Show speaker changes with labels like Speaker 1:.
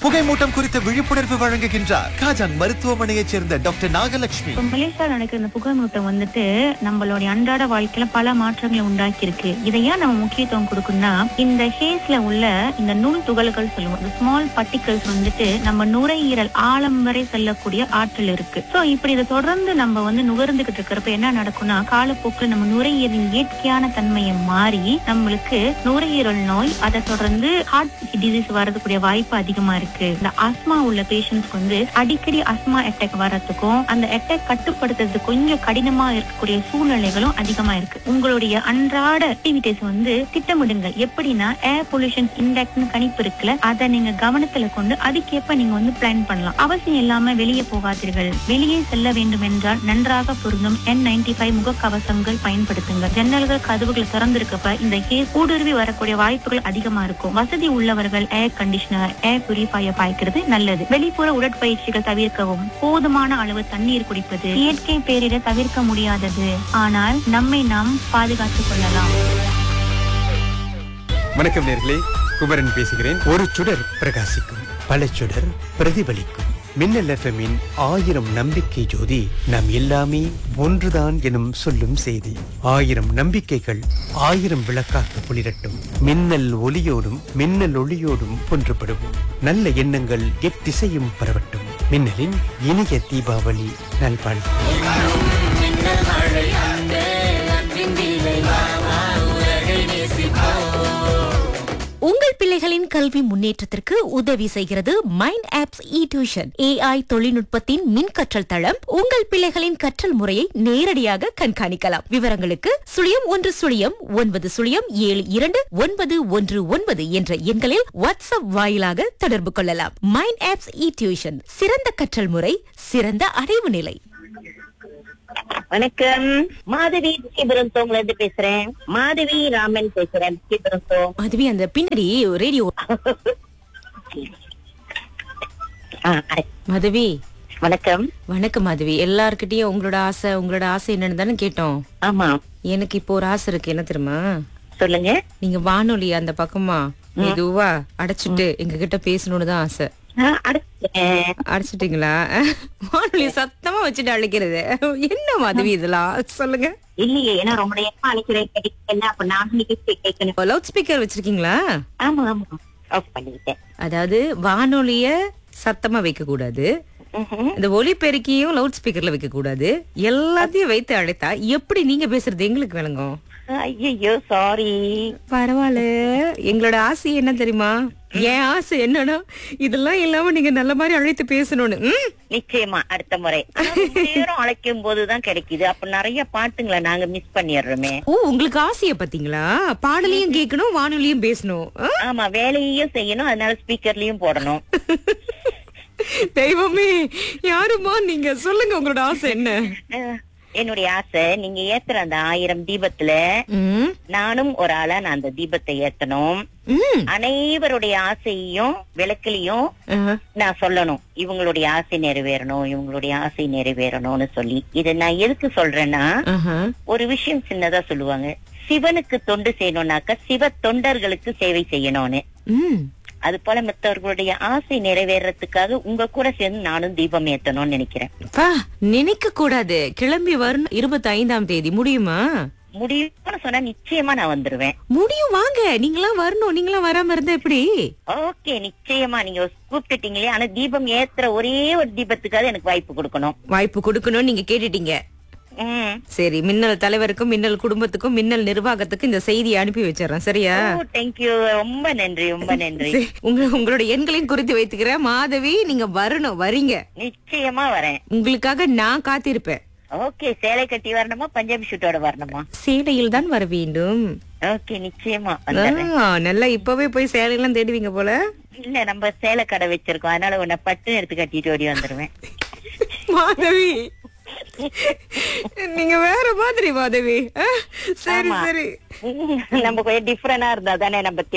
Speaker 1: புகைமூட்டம் குறித்த விழிப்புணர்வு வழங்குகின்றார் காஜான் மருத்துவமனையைச் சேர்ந்த டாக்டர் நாகலட்சுமி
Speaker 2: இப்ப மலேசியால நடக்கிற இந்த புகைமூட்டம் வந்துட்டு நம்மளுடைய அன்றாட வாழ்க்கையில பல மாற்றங்களை உண்டாக்கி இருக்கு இதை ஏன் நம்ம முக்கியத்துவம் கொடுக்கணும்னா இந்த ஹேஸ்ல உள்ள இந்த நுண் துகள்கள் சொல்லுவோம் இந்த ஸ்மால் பார்ட்டிகல்ஸ் வந்துட்டு நம்ம நுரையீரல் ஆழம் வரை செல்லக்கூடிய ஆற்றல் இருக்கு சோ இப்படி இதை தொடர்ந்து நம்ம வந்து நுகர்ந்துகிட்டு இருக்கிறப்ப என்ன நடக்கும்னா காலப்போக்கில் நம்ம நுரையீரலின் இயற்கையான தன்மையை மாறி நம்மளுக்கு நுரையீரல் நோய் அதை தொடர்ந்து ஹார்ட் டிசீஸ் வரதுக்குரிய வாய்ப்பு அதிகமா இருக்கு இந்த ஆஸ்மா உள்ள பேஷண்ட்ஸ்க்கு வந்து அடிக்கடி அஸ்மா அட்டாக் வர்றதுக்கும் அந்த அட்டாக் கட்டுப்படுத்துறது கொஞ்சம் கடினமா இருக்கக்கூடிய சூழ்நிலைகளும் அதிகமா இருக்கு உங்களுடைய அன்றாட ஆக்டிவிட்டிஸ் வந்து திட்டமிடுங்கள் எப்படின்னா ஏர் பொல்யூஷன் இண்டெக்ட்னு கணிப்பு இருக்குல்ல அதை நீங்க கவனத்துல கொண்டு அதுக்கேற்ப நீங்க வந்து பிளான் பண்ணலாம் அவசியம் இல்லாம வெளியே போகாதீர்கள் வெளியே செல்ல வேண்டும் என்றால் நன்றாக பொருந்தும் என் நைன்டி ஃபைவ் முகக்கவசங்கள் பயன்படுத்துங்க ஜன்னல்கள் கதவுகள் திறந்திருக்கப்ப இந்த கேஸ் ஊடுருவி வரக்கூடிய வாய்ப்புகள் அதிகமா இருக்கும் வசதி உள்ளவர்கள் ஏர் கண்டிஷனர் ஏர் பியூரிஃபையர் பாய்க்கிறது நல்லது வெளிப்புற உடற்பயிற்சிகள் தவிர்க்கவும் போதுமான அளவு தண்ணீர் குடிப்பது இயற்கை பேரிட தவிர்க்க முடியாதது ஆனால் நம்மை நாம் பாதுகாத்துக் கொள்ளலாம்
Speaker 3: வணக்கம் நேர்களே குமரன் பேசுகிறேன் ஒரு சுடர் பிரகாசிக்கும் பல சுடர் பிரதிபலிக்கும் மின்னல் எஃப்எம்மின் ஆயிரம் நம்பிக்கை ஜோதி நாம் எல்லாமே ஒன்றுதான் எனும் சொல்லும் செய்தி ஆயிரம் நம்பிக்கைகள் ஆயிரம் விளக்காக ஒளிரட்டும் மின்னல் ஒளியோடும் மின்னல் ஒளியோடும் ஒன்றுபடுவோம் நல்ல எண்ணங்கள் எத்திசையும் பரவட்டும் மின்னலின் இனிய தீபாவளி நல்வாழ்வு
Speaker 4: உங்கள் பிள்ளைகளின் கல்வி முன்னேற்றத்திற்கு உதவி செய்கிறது mind apps e tuition AI தொழில்நுட்பத்தின் மின் கற்றல் தளம் உங்கள் பிள்ளைகளின் கற்றல் முறையை நேரடியாக கண்காணிக்கலாம் விவரங்களுக்கு சுழியம் ஒன்று சுழியம் ஒன்பது சுழியம் ஏழு இரண்டு ஒன்பது ஒன்று ஒன்பது என்ற எண்களில் வாட்ஸ்அப் வாயிலாக தொடர்பு கொள்ளலாம் மைண்ட் ஆப்ஸ் இ டியூஷன் சிறந்த கற்றல் முறை சிறந்த அடைவு நிலை
Speaker 5: வணக்கம் மாதவி ஸ்ரீபுரந்தோம்ல இருந்து பேசுறேன் மாதவி ராமன் பேசுறேன் ஸ்ரீபுரந்தோம்
Speaker 4: அதுவே அந்த பின்னாடி ரேடியோ
Speaker 5: ஆ, அட-
Speaker 4: மதுவி
Speaker 5: வணக்கம்
Speaker 4: வணக்கம் மாதவி எல்லார்கிட்டயும் உங்களோட ஆசை உங்களோட ஆசை என்னன்னு தானே கேட்டோம்
Speaker 5: ஆமா
Speaker 4: எனக்கு இப்போ ஒரு ஆசை இருக்கு என்ன தெரியுமா
Speaker 5: சொல்லுங்க
Speaker 4: நீங்க வானொலி அந்த பக்கமா மெதுவா அடைச்சிட்டு எங்க கிட்ட பேசணும்னு தான் ஆசை
Speaker 5: ஆ, அடைச்சிட்டேன்.
Speaker 4: அடைச்சிட்டீங்களா வானொலி சத்தமா வச்சுட்டு அழைக்கிறது என்ன மாதவி இதெல்லாம் சொல்லுங்க
Speaker 5: இல்லையே ஏன்னா ரொம்ப நேரமா அழைக்கிறேன் கிடைக்கல அப்ப நானும் நிகழ்ச்சி கேட்கணும்
Speaker 4: லவுட் ஸ்பீக்கர் வச்சிருக்கீங்களா
Speaker 5: ஆமா ஆமா ஆஃப் பண்ணிட்டேன்
Speaker 4: அதாவது வானொலிய சத்தமா வைக்க கூடாது
Speaker 5: ம்ஹும்.
Speaker 4: இந்த ஒலிபெருக்கியும் லவுட் ஸ்பீக்கர்ல வைக்க கூடாது எல்லாத்தையும் வைத்து அழைத்தா எப்படி நீங்க பேசுறது எங்களுக்கு விளங்கும்
Speaker 5: ஐயையோ சாரி
Speaker 4: பரவாயில்ல எங்களோட ஆசை என்ன தெரியுமா என் ஆசை என்னன்னா இதெல்லாம் இல்லாம நீங்க நல்ல மாதிரி அழைத்து பேசணும்னு ம்?
Speaker 5: நிச்சயமா அடுத்த முறை ஆனா, ரொம்ப நேரம் அழைக்கும் போதுதான் கிடைக்குது அப்ப நிறைய பாட்டுங்களை நாங்க மிஸ் பண்ணிடுறோமே
Speaker 4: ஓ உங்களுக்கு ஆசைய பாத்தீங்களா பாடலையும் கேட்கணும் வானொலியும் பேசணும் ஆ?
Speaker 5: ஆமா வேலையையும் செய்யணும் அதனால ஸ்பீக்கர்லயும் போடணும்
Speaker 4: தெய்வமே யாருமா நீங்க சொல்லுங்க உங்களோட ஆசை என்ன
Speaker 5: அஹ், என்னுடைய ஆசை நீங்க ஏத்துற அந்த ஆயிரம் தீபத்துல
Speaker 4: ம்,
Speaker 5: நானும் ஒரு ஆளா நான் அந்த தீபத்தை ஏத்தணும்
Speaker 4: ம்,
Speaker 5: அனைவருடைய ஆசையையும் விளக்குலையும்
Speaker 4: ஆ,
Speaker 5: நான் சொல்லணும் இவங்களுடைய ஆசை நிறைவேறணும் இவங்களுடைய ஆசை நிறைவேறணும்னு சொல்லி இதை நான் எதுக்கு சொல்றேன்னா
Speaker 4: ஆஹா.
Speaker 5: ஒரு விஷயம் சின்னதா சொல்லுவாங்க சிவனுக்கு தொண்டு செய்யணும்னாக்க சிவ தொண்டர்களுக்கு சேவை செய்யணும்னு
Speaker 4: ம்.
Speaker 5: அது போல மத்தவர்களுடைய ஆசை நிறைவேறதுக்காக உங்க கூட சேர்ந்து நானும் தீபம் ஏத்தணும்னு நினைக்கிறேன்
Speaker 4: பா நினைக்க கூடாது கிளம்பி வரணும் இருபத்தி ஐந்தாம் தேதி முடியுமா
Speaker 5: முடியும்னு சொன்னா நிச்சயமா நான் வந்துருவேன்
Speaker 4: முடியும் வாங்க நீங்களாம் வரணும் நீங்களாம் வராம இருந்தா எப்படி
Speaker 5: ஓகே நிச்சயமா நீங்க கூப்பிட்டுட்டீங்களே ஆனா தீபம் ஏத்துற ஒரே ஒரு தீபத்துக்காவது எனக்கு வாய்ப்பு கொடுக்கணும்
Speaker 4: வாய்ப்பு கொடுக்கணும்னு நீங்க கேட்டுட்டீங்க
Speaker 5: ம்
Speaker 4: சரி மின்னல் தலைவருக்கும் மின்னல் குடும்பத்துக்கும் மின்னல் நிர்வாகத்துக்கும் இந்த செய்தியை அனுப்பி வச்சிடறேன் சரியா
Speaker 5: தேங்க்யூ ரொம்ப நன்றி ரொம்ப நன்றி
Speaker 4: சரி, உங்க உங்களோட எண்களையும் குறித்து வைத்துக்கிறேன் மாதவி நீங்க வரணும் வரீங்க
Speaker 5: நிச்சயமா வரேன்
Speaker 4: உங்களுக்காக நான் காத்திருப்பேன்
Speaker 5: ஓகே சேலை கட்டி வரணுமா பஞ்சாபி ஷூட்டோட வரணுமா
Speaker 4: சேலையில் தான் வர வேண்டும்
Speaker 5: ஓகே நிச்சயமா வந்துடுறேன்
Speaker 4: ஆ, நல்லா இப்பவே போய் சேலையெல்லாம் தேடுவீங்க போல
Speaker 5: இல்ல நம்ம சேலை கடை வச்சிருக்கோம் அதனால உன்னை பட்டு எடுத்து கட்டிட்டு ஓடி வந்துருவேன்
Speaker 4: மாதவி நீங்க வேற மாதிரி மாதவி ஆ, சரி
Speaker 5: ஆமா.
Speaker 4: சரி
Speaker 5: நம்ம கொஞ்சம் டிஃபரெண்டா இருந்தா தானே நம்ம